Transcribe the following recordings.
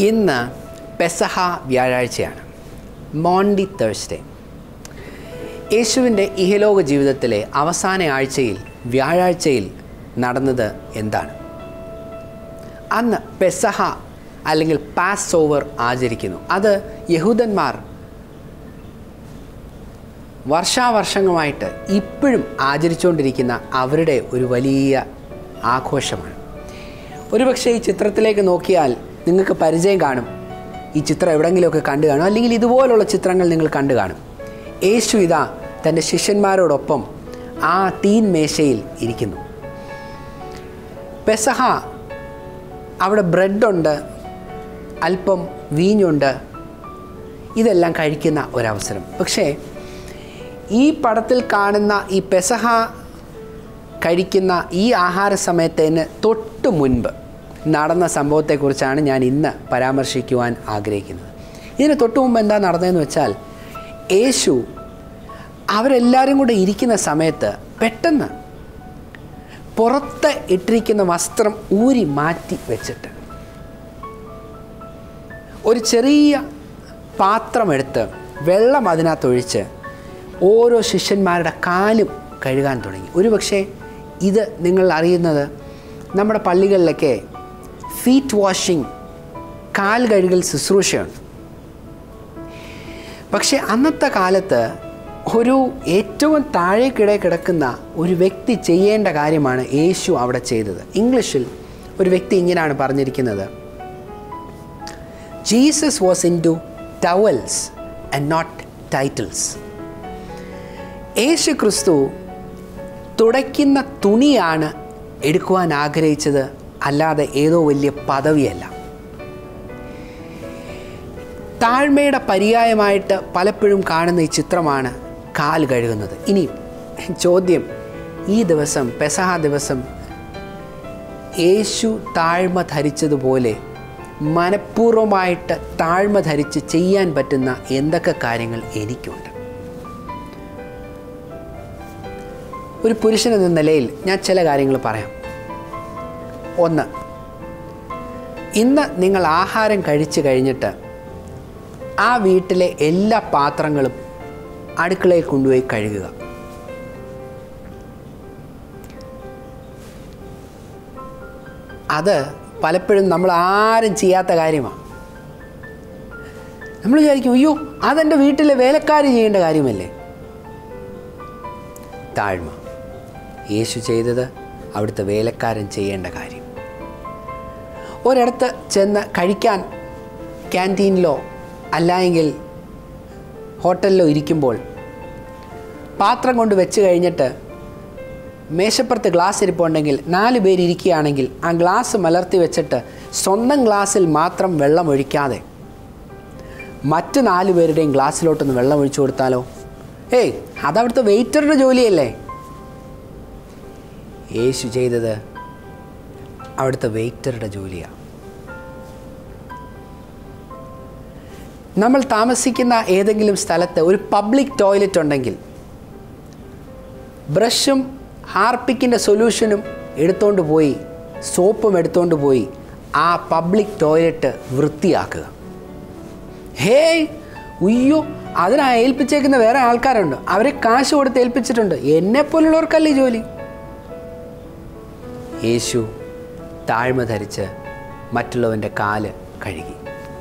ഇന്ന് പെസഹ വ്യാഴാഴ്ചയാണ് മോണ്ടി തേഴ്സ്ഡേ യേശുവിൻ്റെ ഇഹലോക ജീവിതത്തിലെ അവസാന ആഴ്ചയിൽ വ്യാഴാഴ്ചയിൽ നടന്നത് എന്താണ് അന്ന് പെസഹ അല്ലെങ്കിൽ പാസ് ഓവർ ആചരിക്കുന്നു അത് യഹൂദന്മാർ വർഷാവർഷങ്ങളായിട്ട് ഇപ്പോഴും ആചരിച്ചുകൊണ്ടിരിക്കുന്ന അവരുടെ ഒരു വലിയ ആഘോഷമാണ് ഒരുപക്ഷെ ഈ ചിത്രത്തിലേക്ക് നോക്കിയാൽ നിങ്ങൾക്ക് പരിചയം കാണും ഈ ചിത്രം എവിടെയെങ്കിലുമൊക്കെ കണ്ടു കാണും അല്ലെങ്കിൽ ഇതുപോലുള്ള ചിത്രങ്ങൾ നിങ്ങൾ കണ്ടു കാണും യേശു ഇതാ തൻ്റെ ശിഷ്യന്മാരോടൊപ്പം ആ തീൻ മേശയിൽ ഇരിക്കുന്നു പെസഹ അവിടെ ബ്രെഡുണ്ട് അല്പം വീഞ്ഞുണ്ട് ഇതെല്ലാം കഴിക്കുന്ന ഒരവസരം പക്ഷേ ഈ പടത്തിൽ കാണുന്ന ഈ പെസഹ കഴിക്കുന്ന ഈ ആഹാര സമയത്തിന് തൊട്ട് മുൻപ് നടന്ന സംഭവത്തെക്കുറിച്ചാണ് ഞാൻ ഇന്ന് പരാമർശിക്കുവാൻ ആഗ്രഹിക്കുന്നത് ഇതിന് തൊട്ട് മുമ്പ് എന്താ നടന്നതെന്ന് വെച്ചാൽ യേശു അവരെല്ലാവരും കൂടെ ഇരിക്കുന്ന സമയത്ത് പെട്ടെന്ന് പുറത്ത് ഇട്ടിരിക്കുന്ന വസ്ത്രം ഊരി മാറ്റി വെച്ചിട്ട് ഒരു ചെറിയ പാത്രമെടുത്ത് വെള്ളം അതിനകത്തൊഴിച്ച് ഓരോ ശിഷ്യന്മാരുടെ കാലും കഴുകാൻ തുടങ്ങി ഒരുപക്ഷെ ഇത് നിങ്ങൾ അറിയുന്നത് നമ്മുടെ പള്ളികളിലൊക്കെ ഫീറ്റ് വാഷിംഗ് കാൽ കഴുകൽ ശുശ്രൂഷയുണ്ട് പക്ഷേ അന്നത്തെ കാലത്ത് ഒരു ഏറ്റവും താഴേക്കിടെ കിടക്കുന്ന ഒരു വ്യക്തി ചെയ്യേണ്ട കാര്യമാണ് യേശു അവിടെ ചെയ്തത് ഇംഗ്ലീഷിൽ ഒരു വ്യക്തി ഇങ്ങനെയാണ് പറഞ്ഞിരിക്കുന്നത് Jesus was into towels and not titles യേശു ക്രിസ്തു തുടയ്ക്കുന്ന തുണിയാണ് എടുക്കുവാൻ ആഗ്രഹിച്ചത് അല്ലാതെ ഏതോ വലിയ പദവിയല്ല താഴ്മയുടെ പര്യായമായിട്ട് പലപ്പോഴും കാണുന്ന ഈ ചിത്രമാണ് കാൽ കഴുകുന്നത് ഇനി ചോദ്യം ഈ ദിവസം പെസഹ ദിവസം യേശു താഴ്മ ധരിച്ചതുപോലെ മനഃപൂർവ്വമായിട്ട് താഴ്മ ധരിച്ച് ചെയ്യാൻ പറ്റുന്ന എന്തൊക്കെ കാര്യങ്ങൾ എനിക്കുണ്ട് ഒരു പുരുഷൻ എന്ന നിലയിൽ ഞാൻ ചില കാര്യങ്ങൾ പറയാം ഒന്ന് ഇന്ന് നിങ്ങൾ ആഹാരം കഴിച്ചു കഴിഞ്ഞിട്ട് ആ വീട്ടിലെ എല്ലാ പാത്രങ്ങളും അടുക്കളയിൽ കൊണ്ടുപോയി കഴുകുക അത് പലപ്പോഴും നമ്മൾ ആരും ചെയ്യാത്ത കാര്യമാണ് നമ്മൾ വിചാരിക്കും അയ്യോ അതെൻ്റെ വീട്ടിലെ വേലക്കാർ ചെയ്യേണ്ട കാര്യമല്ലേ താഴ്മ യേശു ചെയ്തത് അവിടുത്തെ വേലക്കാരൻ ചെയ്യേണ്ട കാര്യം ഒരിടത്ത് ചെന്ന് കഴിക്കാൻ ക്യാൻറ്റീനിലോ അല്ലായെങ്കിൽ ഹോട്ടലിലോ ഇരിക്കുമ്പോൾ പാത്രം കൊണ്ട് വെച്ച് കഴിഞ്ഞിട്ട് മേശപ്പുറത്ത് ഗ്ലാസ് ഇരിപ്പുണ്ടെങ്കിൽ നാല് പേര് ഇരിക്കുകയാണെങ്കിൽ ആ ഗ്ലാസ് മലർത്തി വെച്ചിട്ട് സ്വന്തം ഗ്ലാസ്സിൽ മാത്രം വെള്ളം ഒഴിക്കാതെ മറ്റ് നാല് പേരുടെയും ഗ്ലാസ്സിലോട്ടൊന്ന് വെള്ളം ഒഴിച്ചു കൊടുത്താലോ ഏയ് അതവിടുത്തെ വെയിറ്ററുടെ ജോലിയല്ലേ യേശു ചെയ്തത് അവിടുത്തെ വെയിറ്ററുടെ ജോലിയാണ് നമ്മൾ താമസിക്കുന്ന ഏതെങ്കിലും സ്ഥലത്ത് ഒരു പബ്ലിക് ടോയ്ലറ്റ് ഉണ്ടെങ്കിൽ ബ്രഷും ഹാർപ്പിക്കിൻ്റെ സൊല്യൂഷനും എടുത്തുകൊണ്ട് പോയി സോപ്പും എടുത്തുകൊണ്ട് പോയി ആ പബ്ലിക് ടോയ്ലറ്റ് വൃത്തിയാക്കുക ഹേയ് ഉയ്യോ അതിനാ ഏൽപ്പിച്ചേക്കുന്ന വേറെ ആൾക്കാരുണ്ട് അവരെ കാശ് കൊടുത്ത് ഏൽപ്പിച്ചിട്ടുണ്ട് എന്നെപ്പോലുള്ളവർക്കല്ലേ ജോലി യേശു താഴ്മ ധരിച്ച് മറ്റുള്ളവൻ്റെ കാല് കഴുകി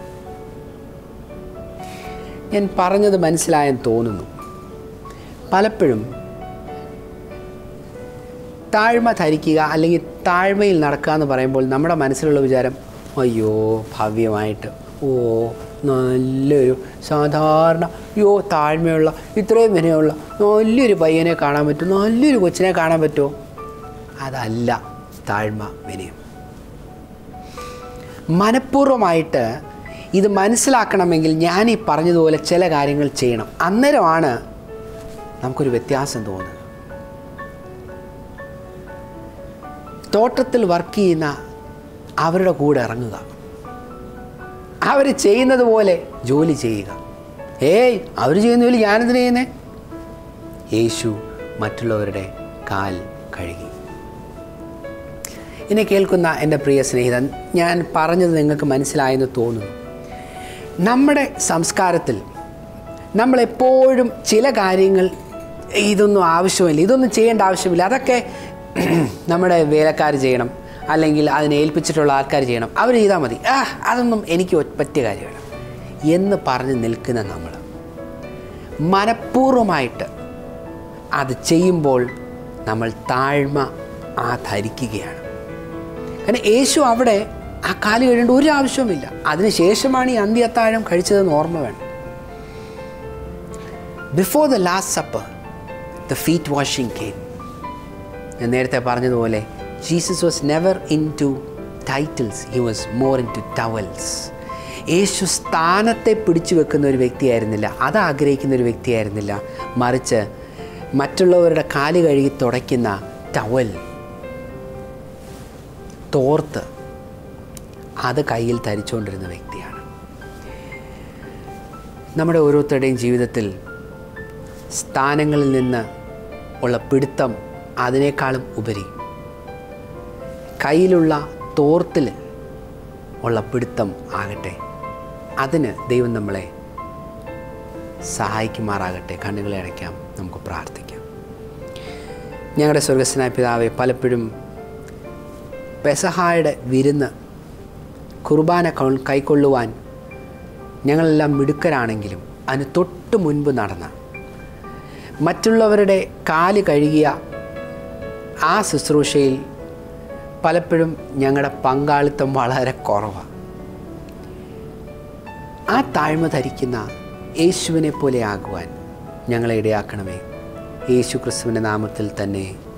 ഞാൻ പറഞ്ഞത് മനസ്സിലായെന്ന് തോന്നുന്നു പലപ്പോഴും താഴ്മ ധരിക്കുക അല്ലെങ്കിൽ താഴ്മയിൽ നടക്കുക എന്ന് പറയുമ്പോൾ നമ്മുടെ മനസ്സിലുള്ള വിചാരം അയ്യോ ഭവ്യമായിട്ട് ഓ നല്ലൊരു സാധാരണ അയ്യോ താഴ്മയുള്ള ഇത്രയും വിനയമുള്ള നല്ലൊരു പയ്യനെ കാണാൻ പറ്റും നല്ലൊരു കൊച്ചിനെ കാണാൻ പറ്റുമോ അതല്ല താഴ്മ വിനയം മനഃപൂർവ്വമായിട്ട് ഇത് മനസ്സിലാക്കണമെങ്കിൽ ഞാൻ ഈ പറഞ്ഞതുപോലെ ചില കാര്യങ്ങൾ ചെയ്യണം അന്നേരമാണ് നമുക്കൊരു വ്യത്യാസം തോന്നുന്നത് തോട്ടത്തിൽ വർക്ക് ചെയ്യുന്ന അവരുടെ കൂടെ ഇറങ്ങുക അവർ ചെയ്യുന്നത് പോലെ ജോലി ചെയ്യുക ഏയ് അവർ ചെയ്യുന്ന ജോലി ഞാനെന്തിനു ചെയ്യുന്നേ യേശു മറ്റുള്ളവരുടെ കാൽ കഴുകി എന്നെ കേൾക്കുന്ന എൻ്റെ പ്രിയ സ്നേഹിതൻ ഞാൻ പറഞ്ഞത് നിങ്ങൾക്ക് മനസ്സിലായെന്ന് തോന്നുന്നു നമ്മുടെ സംസ്കാരത്തിൽ നമ്മളെപ്പോഴും ചില കാര്യങ്ങൾ ഇതൊന്നും ആവശ്യമില്ല ഇതൊന്നും ചെയ്യേണ്ട ആവശ്യമില്ല അതൊക്കെ നമ്മുടെ വേലക്കാർ ചെയ്യണം അല്ലെങ്കിൽ അതിനെ ഏൽപ്പിച്ചിട്ടുള്ള ആൾക്കാർ ചെയ്യണം അവർ ചെയ്താൽ മതി ആ അതൊന്നും എനിക്ക് ഒ- പറ്റിയ കാര്യമല്ല എന്ന് പറഞ്ഞ് നിൽക്കുന്ന നമ്മൾ മനഃപൂർവ്വമായിട്ട് അത് ചെയ്യുമ്പോൾ നമ്മൾ താഴ്മ ആ ധരിക്കുകയാണ് കാരണം യേശു അവിടെ ആ കാല് കഴിയേണ്ട ഒരു ആവശ്യവുമില്ല അതിനുശേഷമാണ് ഈ അന്ത്യത്താഴം കഴിച്ചതെന്ന് ഓർമ്മ വേണം before the last supper the feet washing came ഞാൻ നേരത്തെ പറഞ്ഞതുപോലെ Jesus was never into titles he was more into towels യേശു സ്ഥാനത്തെ പിടിച്ചു വെക്കുന്ന ഒരു വ്യക്തിയായിരുന്നില്ല അത് ആഗ്രഹിക്കുന്ന ഒരു വ്യക്തിയായിരുന്നില്ല മറിച്ച് മറ്റുള്ളവരുടെ കാല് കഴുകി തുടയ്ക്കുന്ന ടവൽ തോർത്ത് അത് കയ്യിൽ ധരിച്ചുകൊണ്ടിരുന്ന വ്യക്തിയാണ് നമ്മുടെ ഓരോരുത്തരുടെയും ജീവിതത്തിൽ സ്ഥാനങ്ങളിൽ നിന്ന് ഉള്ള പിടുത്തം അതിനേക്കാളും ഉപരി കയ്യിലുള്ള തോർത്തിൽ ഉള്ള പിടുത്തം ആകട്ടെ അതിന് ദൈവം നമ്മളെ സഹായിക്കുമാറാകട്ടെ കണ്ണുകളെ അടയ്ക്കാം നമുക്ക് പ്രാർത്ഥിക്കാം ഞങ്ങളുടെ സ്വർഗസ്വനായ പിതാവെ പലപ്പോഴും പെസഹായുടെ വിരുന്ന് കുർബാന കൗ- കൈക്കൊള്ളുവാൻ ഞങ്ങളെല്ലാം മിടുക്കരാണെങ്കിലും അതിന് തൊട്ട് മുൻപ് നടന്ന മറ്റുള്ളവരുടെ കാല് കഴുകിയ ആ ശുശ്രൂഷയിൽ പലപ്പോഴും ഞങ്ങളുടെ പങ്കാളിത്തം വളരെ കുറവാണ് ആ താഴ്മ ധരിക്കുന്ന യേശുവിനെ പോലെ ആകുവാൻ ഞങ്ങളെ ഇടയാക്കണമേ യേശു ക്രിസ്തുവിൻ്റെ നാമത്തിൽ തന്നെ